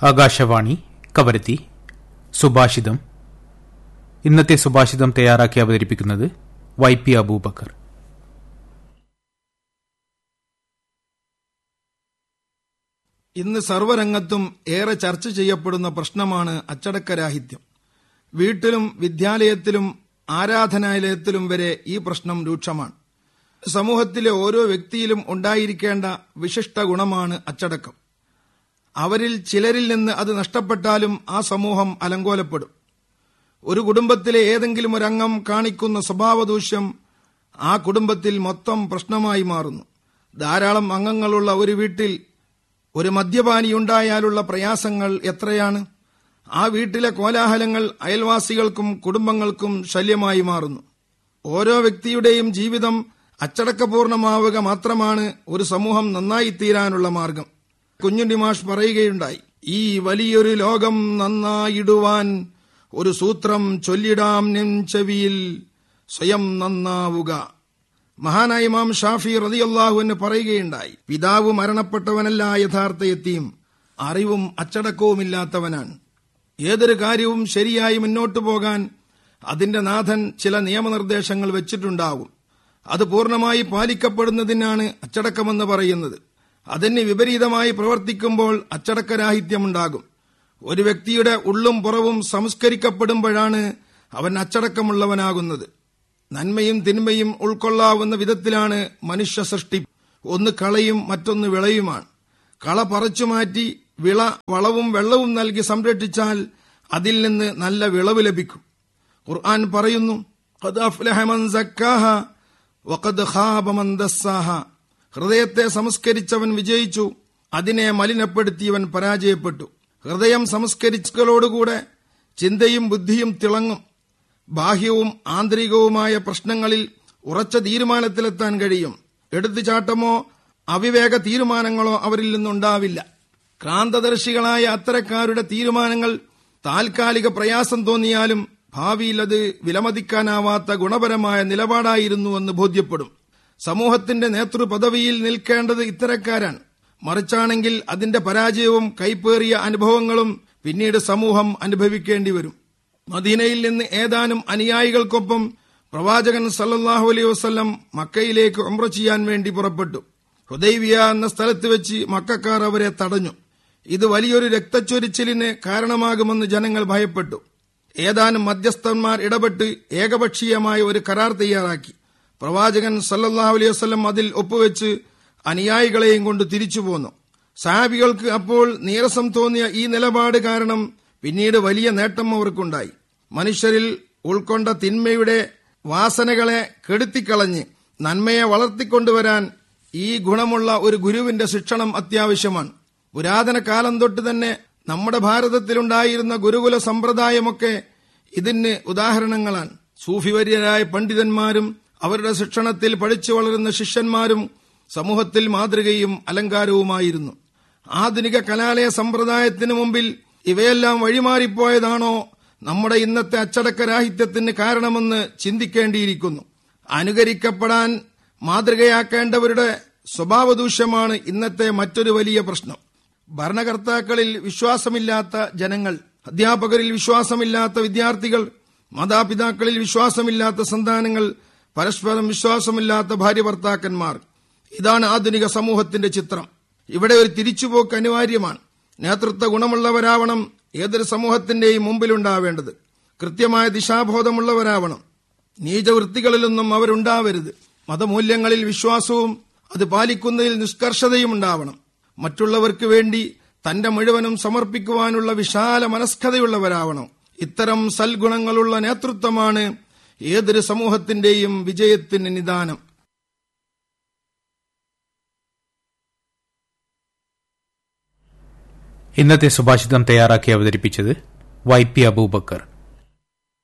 ആകാശവാണി കവരത്തി സുഭാഷിതം ഇന്നത്തെ സുഭാഷിതം തയ്യാറാക്കി അവതരിപ്പിക്കുന്നത് വൈ പി അബൂബക്കർ ഇന്ന് സർവരംഗത്തും ഏറെ ചർച്ച ചെയ്യപ്പെടുന്ന പ്രശ്നമാണ് അച്ചടക്കരാഹിത്യം വീട്ടിലും വിദ്യാലയത്തിലും ആരാധനാലയത്തിലും വരെ ഈ പ്രശ്നം രൂക്ഷമാണ് സമൂഹത്തിലെ ഓരോ വ്യക്തിയിലും ഉണ്ടായിരിക്കേണ്ട വിശിഷ്ട ഗുണമാണ് അച്ചടക്കം അവരിൽ ചിലരിൽ നിന്ന് അത് നഷ്ടപ്പെട്ടാലും ആ സമൂഹം അലങ്കോലപ്പെടും ഒരു കുടുംബത്തിലെ ഏതെങ്കിലും ഒരംഗം കാണിക്കുന്ന സ്വഭാവദൂഷ്യം ആ കുടുംബത്തിൽ മൊത്തം പ്രശ്നമായി മാറുന്നു ധാരാളം അംഗങ്ങളുള്ള ഒരു വീട്ടിൽ ഒരു മദ്യപാനിയുണ്ടായാലുള്ള പ്രയാസങ്ങൾ എത്രയാണ് ആ വീട്ടിലെ കോലാഹലങ്ങൾ അയൽവാസികൾക്കും കുടുംബങ്ങൾക്കും ശല്യമായി മാറുന്നു ഓരോ വ്യക്തിയുടെയും ജീവിതം അച്ചടക്കപൂർണമാവുക മാത്രമാണ് ഒരു സമൂഹം നന്നായിത്തീരാനുള്ള മാർഗം കുഞ്ഞുണ്ടി മാഷ് പറയുകയുണ്ടായി ഈ വലിയൊരു ലോകം നന്നായിടുവാൻ ഒരു സൂത്രം ചൊല്ലിടാം നിൻ ചെവിയിൽ സ്വയം നന്നാവുക മഹാനായ ഇമാം ഷാഫി റതിയല്ലാഹു എന്ന് പറയുകയുണ്ടായി പിതാവ് മരണപ്പെട്ടവനല്ല യഥാർത്ഥ എത്തിയും അറിവും അച്ചടക്കവുമില്ലാത്തവനാണ് ഏതൊരു കാര്യവും ശരിയായി മുന്നോട്ടു പോകാൻ അതിന്റെ നാഥൻ ചില നിയമനിർദ്ദേശങ്ങൾ വെച്ചിട്ടുണ്ടാവും അത് പൂർണ്ണമായി പാലിക്കപ്പെടുന്നതിനാണ് അച്ചടക്കമെന്ന് പറയുന്നത് അതിന് വിപരീതമായി പ്രവർത്തിക്കുമ്പോൾ അച്ചടക്കരാഹിത്യമുണ്ടാകും ഒരു വ്യക്തിയുടെ ഉള്ളും പുറവും സംസ്കരിക്കപ്പെടുമ്പോഴാണ് അവൻ അച്ചടക്കമുള്ളവനാകുന്നത് നന്മയും തിന്മയും ഉൾക്കൊള്ളാവുന്ന വിധത്തിലാണ് മനുഷ്യ സൃഷ്ടി ഒന്ന് കളയും മറ്റൊന്ന് വിളയുമാണ് കള പറിച്ചു മാറ്റി വിള വളവും വെള്ളവും നൽകി സംരക്ഷിച്ചാൽ അതിൽ നിന്ന് നല്ല വിളവ് ലഭിക്കും ഖുർആൻ പറയുന്നു "ഖദ് അഫ്ലഹ മൻ സക്കാഹ വഖദ് ഖാബ മൻ ദസ്സാഹ." ഹൃദയത്തെ സംസ്കരിച്ചവൻ വിജയിച്ചു അതിനെ മലിനപ്പെടുത്തിയവൻ പരാജയപ്പെട്ടു ഹൃദയം സംസ്കരിച്ചതോടുകൂടെ ചിന്തയും ബുദ്ധിയും തിളങ്ങും ബാഹ്യവും ആന്തരികവുമായ പ്രശ്നങ്ങളിൽ ഉറച്ച തീരുമാനത്തിലെത്താൻ കഴിയും എടുത്തുചാട്ടമോ അവിവേക തീരുമാനങ്ങളോ അവരിൽ നിന്നുണ്ടാവില്ല ക്രാന്തദർശികളായ അത്തരക്കാരുടെ തീരുമാനങ്ങൾ താൽക്കാലിക പ്രയാസം തോന്നിയാലും ഭാവിയിൽ അത് വിലമതിക്കാനാവാത്ത ഗുണപരമായ നിലപാടായിരുന്നുവെന്ന് ബോധ്യപ്പെടും സമൂഹത്തിന്റെ നേതൃപദവിയിൽ നിൽക്കേണ്ടത് ഇത്തരക്കാരാണ് മറിച്ചാണെങ്കിൽ അതിന്റെ പരാജയവും കൈപ്പേറിയ അനുഭവങ്ങളും പിന്നീട് സമൂഹം അനുഭവിക്കേണ്ടി വരും മദീനയിൽ നിന്ന് ഏതാനും അനുയായികൾക്കൊപ്പം പ്രവാചകൻ സല്ലല്ലാഹു അലൈഹി വസല്ലം മക്കയിലേക്ക് ഉംറ ചെയ്യാൻ വേണ്ടി പുറപ്പെട്ടു ഹുദൈവിയ എന്ന സ്ഥലത്ത് വെച്ച് മക്കാർ അവരെ തടഞ്ഞു ഇത് വലിയൊരു രക്തച്ചൊരിച്ചിലിന് കാരണമാകുമെന്ന് ജനങ്ങൾ ഭയപ്പെട്ടു ഏതാനും മധ്യസ്ഥന്മാർ ഇടപെട്ട് ഏകപക്ഷീയമായ ഒരു കരാർ തയ്യാറാക്കി പ്രവാചകൻ സല്ലല്ലാഹു അലൈഹി വസല്ലം അതിൽ ഒപ്പുവെച്ച് അനുയായികളെയും കൊണ്ട് തിരിച്ചു പോന്നു സഹാബികൾക്ക് അപ്പോൾ നീരസം തോന്നിയ ഈ നിലപാട് കാരണം പിന്നീട് വലിയ നേട്ടം അവർക്കുണ്ടായി മനുഷ്യരിൽ ഉൾക്കൊണ്ട തിന്മയുടെ വാസനകളെ കെടുത്തിക്കളഞ്ഞ് നന്മയെ വളർത്തിക്കൊണ്ടുവരാൻ ഈ ഗുണമുള്ള ഒരു ഗുരുവിന്റെ ശിക്ഷണം അത്യാവശ്യമാണ് പുരാതന കാലം തൊട്ട് തന്നെ നമ്മുടെ ഭാരതത്തിലുണ്ടായിരുന്ന ഗുരുകുല സമ്പ്രദായമൊക്കെ ഇതിന് ഉദാഹരണങ്ങളാണ് സൂഫിവര്യരായ പണ്ഡിതന്മാരും അവരുടെ ശിക്ഷണത്തിൽ പഠിച്ചു വളരുന്ന ശിഷ്യന്മാരും സമൂഹത്തിൽ മാതൃകയും അലങ്കാരവുമായിരുന്നു ആധുനിക കലാലയ സമ്പ്രദായത്തിന് മുമ്പിൽ ഇവയെല്ലാം വഴിമാറിപ്പോയതാണോ നമ്മുടെ ഇന്നത്തെ അച്ചടക്കരാഹിത്യത്തിന് കാരണമെന്ന് ചിന്തിക്കേണ്ടിയിരിക്കുന്നു അനുകരിക്കപ്പെടാൻ മാതൃകയാക്കേണ്ടവരുടെ സ്വഭാവദൂഷ്യമാണ് ഇന്നത്തെ മറ്റൊരു വലിയ പ്രശ്നം ഭരണകർത്താക്കളിൽ വിശ്വാസമില്ലാത്ത ജനങ്ങൾ അധ്യാപകരിൽ വിശ്വാസമില്ലാത്ത വിദ്യാർത്ഥികൾ മാതാപിതാക്കളിൽ വിശ്വാസമില്ലാത്ത സന്താനങ്ങൾ പരസ്പരം വിശ്വാസമില്ലാത്ത ഭാര്യ ഭർത്താക്കന്മാർ ഇതാണ് ആധുനിക സമൂഹത്തിന്റെ ചിത്രം ഇവിടെ ഒരു തിരിച്ചുപോക്ക് അനിവാര്യമാണ് നേതൃത്വ ഗുണമുള്ളവരാവണം ഏതൊരു സമൂഹത്തിന്റെയും മുമ്പിലുണ്ടാവേണ്ടത് കൃത്യമായ ദിശാബോധമുള്ളവരാവണം നീചവൃത്തികളിലൊന്നും അവരുണ്ടാവരുത് മതമൂല്യങ്ങളിൽ വിശ്വാസവും അത് പാലിക്കുന്നതിൽ നിഷ്കർഷതയും ഉണ്ടാവണം മറ്റുള്ളവർക്ക് വേണ്ടി തന്റെ മുഴുവനും സമർപ്പിക്കുവാനുള്ള വിശാല മനസ്കതയുള്ളവരാവണം ഇത്തരം സൽഗുണങ്ങളുള്ള നേതൃത്വമാണ് ഏതൊരു സമൂഹത്തിന്റെയും വിജയത്തിന് നിദാനം ഇന്നത്തെ സുഭാഷിതം തയ്യാറാക്കി അവതരിപ്പിച്ചത് വൈ പി അബൂബക്കർ